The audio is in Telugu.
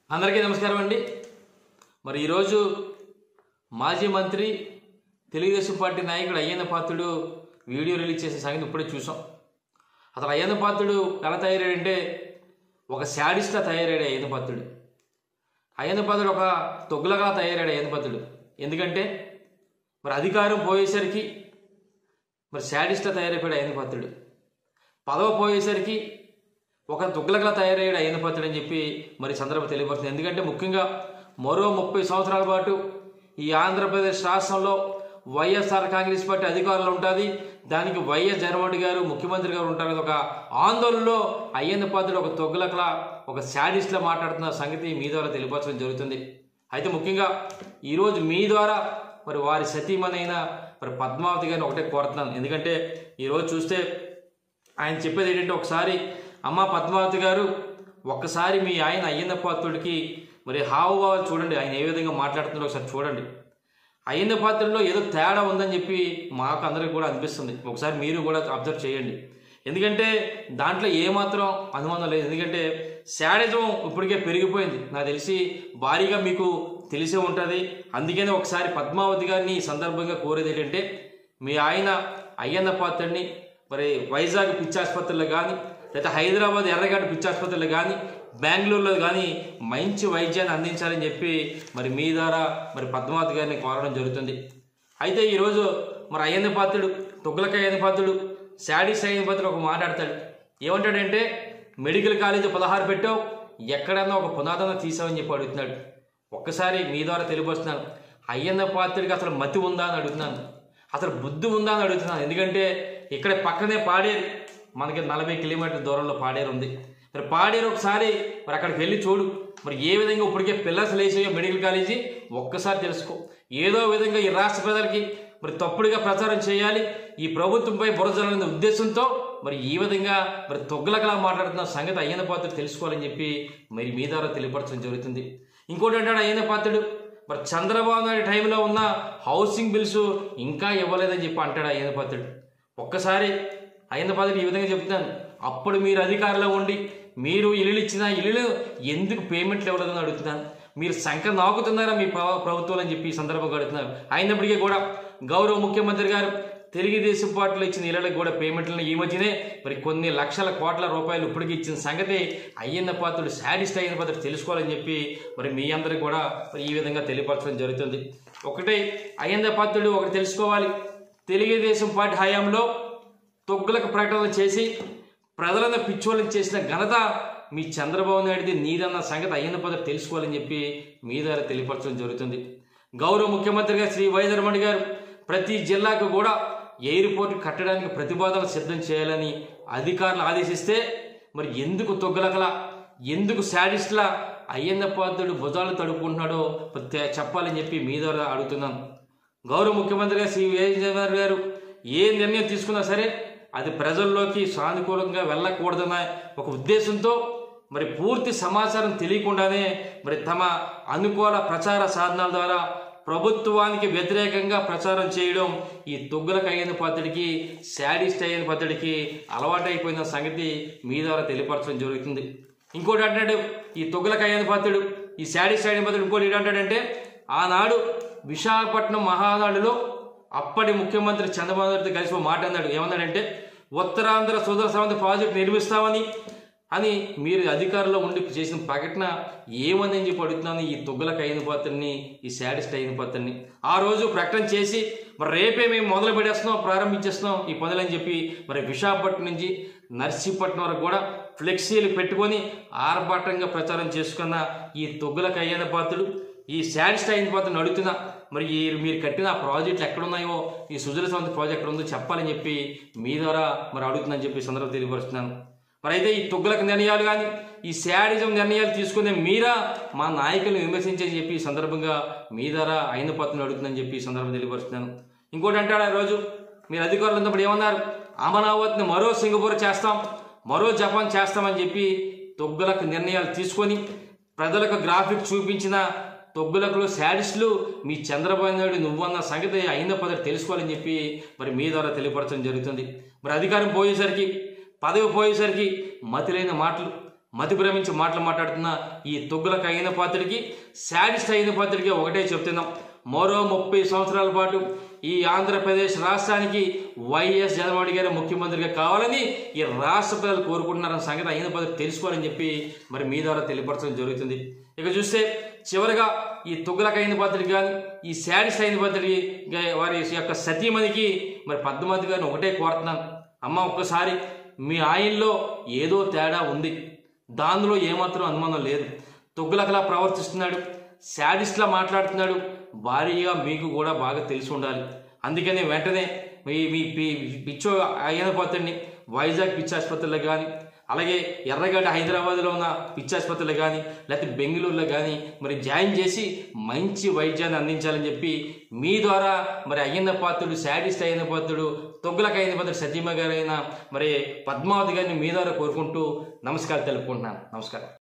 అందరికీ నమస్కారం అండి మరి ఈరోజు మాజీ మంత్రి తెలుగుదేశం పార్టీ నాయకుడు అయ్యన్న పాత్రుడు వీడియో రిలీజ్ చేసే సంగతి ఇప్పుడే చూసాం అసలు అయ్యన్న పాత్రుడు ఎలా తయారయ్యాడంటే ఒక శాడిస్ట్లా తయారయ్యాడు అయ్యన్న పాత్రుడు అయ్యన్న పాత్రుడు ఒక తొగ్గులగా తయారయ్యాడు అయ్యన్న పాత్రుడు ఎందుకంటే మరి అధికారం పోయేసరికి మరి శాడిస్ట్లా తయారైపోయాడు అయ్యన్న పాత్రుడు పదవి పోయేసరికి ఒక దుగ్గలగా తయారయ్యాడు అయ్యన్న పాత్రుడు అని చెప్పి మరి సందర్భం తెలియపడుతుంది ఎందుకంటే ముఖ్యంగా మరో ముప్పై సంవత్సరాల పాటు ఈ ఆంధ్రప్రదేశ్ రాష్ట్రంలో వైఎస్ఆర్ కాంగ్రెస్ పార్టీ అధికారంలో ఉంటుంది దానికి వైఎస్ జగన్మోహన్ గారు ముఖ్యమంత్రి గారు ఉంటారని ఒక ఆందోళనలో అయ్యన్న పాత్రుడు ఒక తొగ్గులకలా ఒక శాడిస్ట్లా మాట్లాడుతున్న సంగతి మీ ద్వారా తెలియపరచడం జరుగుతుంది అయితే ముఖ్యంగా ఈరోజు మీ ద్వారా మరి వారి సతీమణైన మరి పద్మావతి గారిని ఒకటే కోరుతున్నాను ఎందుకంటే ఈరోజు చూస్తే ఆయన చెప్పేది ఏంటంటే ఒకసారి అమ్మ పద్మావతి గారు ఒక్కసారి మీ ఆయన అయ్యన్న పాత్రుడికి మరి హావభావాలు చూడండి ఆయన ఏ విధంగా మాట్లాడుతున్నారో ఒకసారి చూడండి అయ్యన్న పాత్రలో ఏదో తేడా ఉందని చెప్పి మాకు అందరికి కూడా అనిపిస్తుంది ఒకసారి మీరు కూడా అబ్జర్వ్ చేయండి ఎందుకంటే దాంట్లో ఏమాత్రం అనుమానం లేదు ఎందుకంటే శాడిజం ఇప్పటికే పెరిగిపోయింది నాకు తెలిసి భారీగా మీకు తెలిసే ఉంటుంది అందుకనే ఒకసారి పద్మావతి గారిని ఈ సందర్భంగా కోరేది ఏంటంటే మీ ఆయన అయ్యన్న పాత్రని మరి వైజాగ్ పిచ్చాసుపత్రిలో కానీ లేదా హైదరాబాద్ ఎర్రగడ్డ పిచ్చాసుపత్రిలో కానీ బెంగళూరులో కానీ మంచి వైద్యాన్ని అందించాలని చెప్పి మరి మీ ద్వారా మరి పద్మావతి గారిని కోరడం జరుగుతుంది అయితే ఈరోజు మరి అయ్యన్న పాత్రుడు తొగ్గులకాయ అయ్యన్న పాత్రుడు శాడీస్ అయ్యన్న పాత్రుడు ఒక మాట్లాడతాడు ఏమంటాడంటే మెడికల్ కాలేజీ పదహారు పెట్టావు ఎక్కడన్నా ఒక పునాదన తీసావని చెప్పి అడుగుతున్నాడు ఒక్కసారి మీ ద్వారా తెలియపరుస్తున్నాను అయ్యన్న పాత్రుడికి అసలు మతి ఉందా అని అడుగుతున్నాను అసలు బుద్ధి ఉందా అని అడుగుతున్నాను ఎందుకంటే ఇక్కడ పక్కనే పాడేరు మనకి నలభై కిలోమీటర్ల దూరంలో పాడేరు ఉంది మరి పాడేరు ఒకసారి మరి అక్కడికి వెళ్ళి చూడు మరి ఏ విధంగా ఇప్పటికే పిల్లర్స్ లేచాయో మెడికల్ కాలేజీ ఒక్కసారి తెలుసుకో ఏదో విధంగా ఈ రాష్ట్ర ప్రజలకి మరి తప్పుడుగా ప్రచారం చేయాలి ఈ ప్రభుత్వంపై బురజలనే ఉద్దేశంతో మరి ఈ విధంగా మరి తొగ్గులకలా మాట్లాడుతున్న సంగతి అయ్యన పాత్ర తెలుసుకోవాలని చెప్పి మరి మీ ద్వారా తెలియపరచడం జరుగుతుంది ఇంకోటి అంటాడు అయ్యన పాత్రుడు మరి చంద్రబాబు నాయుడు టైంలో ఉన్న హౌసింగ్ బిల్స్ ఇంకా ఇవ్వలేదని చెప్పి అంటాడు అయ్యన పాత్రుడు ఒక్కసారి అయ్యన పాత్రుడు ఈ విధంగా చెప్తున్నాను అప్పుడు మీరు అధికారంలో ఉండి మీరు ఇల్లు ఇచ్చిన ఇల్లు ఎందుకు పేమెంట్లు ఇవ్వలేదని అడుగుతున్నాను మీరు సంఖ్య నాకుతున్నారా మీ ప్ర- ప్రభుత్వం అని చెప్పి ఈ సందర్భంగా అడుగుతున్నారు అయినప్పటికీ కూడా గౌరవ ముఖ్యమంత్రి గారు తెలుగుదేశం పార్టీలో ఇచ్చిన ఇళ్లకు కూడా పేమెంట్లను ఈ మధ్యనే మరి కొన్ని లక్షల కోట్ల రూపాయలు ఇప్పటికి ఇచ్చిన సంగతి అయ్యన్న పాత్రుడు శాడిస్ట్ అయిన పాత్రుడు తెలుసుకోవాలని చెప్పి మరి మీ అందరికి కూడా మరి ఈ విధంగా తెలియపరచడం జరుగుతుంది ఒకటే అయ్యన్న పాత్రుడు ఒకటి తెలుసుకోవాలి తెలుగుదేశం పార్టీ హయాంలో తొగ్గులకు ప్రకటనలు చేసి ప్రజలను పిచ్చోళ్ళని చేసిన ఘనత మీ చంద్రబాబు నాయుడిది నీదన్న సంగతి అయ్యన్న పదవి తెలుసుకోవాలని చెప్పి మీ ద్వారా తెలియపరచడం జరుగుతుంది గౌరవ ముఖ్యమంత్రిగా శ్రీ వైదర్మణి గారు ప్రతి జిల్లాకు కూడా ఎయిర్పోర్ట్ కట్టడానికి ప్రతిపాదన సిద్ధం చేయాలని అధికారులు ఆదేశిస్తే మరి ఎందుకు తొగ్గులకలా ఎందుకు శాడిస్ట్లా అయ్యన్న పాత్రుడు భుజాలు తడుపుకుంటున్నాడో తె- చెప్పాలని చెప్పి మీ ద్వారా అడుగుతున్నాను గౌరవ ముఖ్యమంత్రిగా శ్రీ విజయనగర్ గారు ఏ నిర్ణయం తీసుకున్నా సరే అది ప్రజల్లోకి సానుకూలంగా వెళ్ళకూడదన్న ఒక ఉద్దేశంతో మరి పూర్తి సమాచారం తెలియకుండానే మరి తమ అనుకూల ప్రచార సాధనాల ద్వారా ప్రభుత్వానికి వ్యతిరేకంగా ప్రచారం చేయడం ఈ తొగ్గులకు అయిన పద్ధతికి శాడిస్ట్ అయిన పద్ధతికి అలవాటైపోయిన సంగతి మీ ద్వారా తెలియపరచడం జరుగుతుంది ఇంకోటి అంటాడు ఈ తొగ్గులకు అయిన పాత్రుడు ఈ శాడిస్ట్ అయిన పాత్రుడు ఇంకోటి ఏంటంటాడంటే ఆనాడు విశాఖపట్నం మహానాడులో అప్పటి ముఖ్యమంత్రి చంద్రబాబు నాయుడుతో కలిసి ఒక మాట అన్నాడు ఏమన్నాడంటే ఉత్తరాంధ్ర సుదర సమంత ప్రాజెక్టు నిర్మిస్తామని అని మీరు అధికారంలో ఉండి చేసిన ప్రకటన ఏమని చెప్పి అడుగుతున్నాను ఈ తొగ్గులకు అయిన పాత్రని ఈ శాడిస్ట్ అయిన పాత్రని ఆ రోజు ప్రకటన చేసి మరి రేపే మేము మొదలు పెట్టేస్తున్నాం ప్రారంభించేస్తున్నాం ఈ పనులని చెప్పి మరి విశాఖపట్నం నుంచి నర్సీపట్నం వరకు కూడా ఫ్లెక్సీలు పెట్టుకొని ఆర్భాటంగా ప్రచారం చేసుకున్న ఈ తొగ్గులకు అయ్యన పాత్రుడు ఈ శాడిస్ట్ అయిన పాత్రను అడుగుతున్నా మరి ఈ మీరు కట్టిన ఆ ప్రాజెక్టులు ఎక్కడున్నాయో ఈ సుజల సమంత ప్రాజెక్ట్ ఎక్కడ ఉందో చెప్పాలని చెప్పి మీ ద్వారా మరి అడుగుతుందని చెప్పి ఈ సందర్భం తెలియపరుస్తున్నాను మరి అయితే ఈ తొగ్గులకు నిర్ణయాలు కానీ ఈ శాడిజం నిర్ణయాలు తీసుకునే మీరా మా నాయకులను విమర్శించని చెప్పి ఈ సందర్భంగా మీ ద్వారా అయిన పత్రం అడుగుతుందని చెప్పి ఈ సందర్భం తెలియపరుస్తున్నాను ఇంకోటి అంటాడు ఆ రోజు మీరు అధికారులు ఉన్నప్పుడు ఏమన్నారు అమరావతిని మరో సింగపూర్ చేస్తాం మరో జపాన్ చేస్తామని చెప్పి తొగ్గులకు నిర్ణయాలు తీసుకొని ప్రజలకు గ్రాఫిక్ చూపించిన తొగ్గులకు శాడిస్టులు మీ చంద్రబాబు నాయుడు నువ్వన్న సంగతి అయిన పదవి తెలుసుకోవాలని చెప్పి మరి మీ ద్వారా తెలియపరచడం జరుగుతుంది మరి అధికారం పోయేసరికి పదవి పోయేసరికి మతిలేని మాటలు మతి భ్రమించి మాటలు మాట్లాడుతున్న ఈ తొగ్గులకు అయిన పాత్రడికి శాడిస్ట్ అయిన పాత్రడికి ఒకటే చెప్తున్నాం మరో ముప్పై సంవత్సరాల పాటు ఈ ఆంధ్రప్రదేశ్ రాష్ట్రానికి వైఎస్ జగన్మోహన్ గారు ముఖ్యమంత్రిగా కావాలని ఈ రాష్ట్ర ప్రజలు కోరుకుంటున్నారన్న సంగతి అయిన పద్ధతి తెలుసుకోవాలని చెప్పి మరి మీ ద్వారా తెలియపరచడం జరుగుతుంది ఇక చూస్తే చివరగా ఈ తుగ్గలకు అయిన పద్ధతికి కానీ ఈ శాడిస్ట్ అయిన పద్ధతికి గా- వారి యొక్క సతీమణికి మరి పద్మావతి గారిని ఒకటే కోరుతున్నాను అమ్మ ఒక్కసారి మీ ఆయనలో ఏదో తేడా ఉంది దానిలో ఏమాత్రం అనుమానం లేదు తుగ్గులకలా ప్రవర్తిస్తున్నాడు శాడిస్ట్లా మాట్లాడుతున్నాడు భారీగా మీకు కూడా బాగా తెలిసి ఉండాలి అందుకని వెంటనే మీ మీ పి- పిచ్చో అయిన పాత్రని వైజాగ్ పిచ్చి ఆసుపత్రిలో కానీ అలాగే ఎర్రగడ్డ హైదరాబాద్లో ఉన్న పిచ్చి ఆసుపత్రిలో కానీ లేకపోతే బెంగళూరులో కానీ మరి జాయిన్ చేసి మంచి వైద్యాన్ని అందించాలని చెప్పి మీ ద్వారా మరి అయ్యన్న పాత్రుడు శాడిస్ట్ అయిన పాత్రుడు తొగ్గులకు అయిన పాత్రుడు సతీమ గారైన మరి పద్మావతి గారిని మీ ద్వారా కోరుకుంటూ నమస్కారం తెలుపుకుంటున్నాను నమస్కారం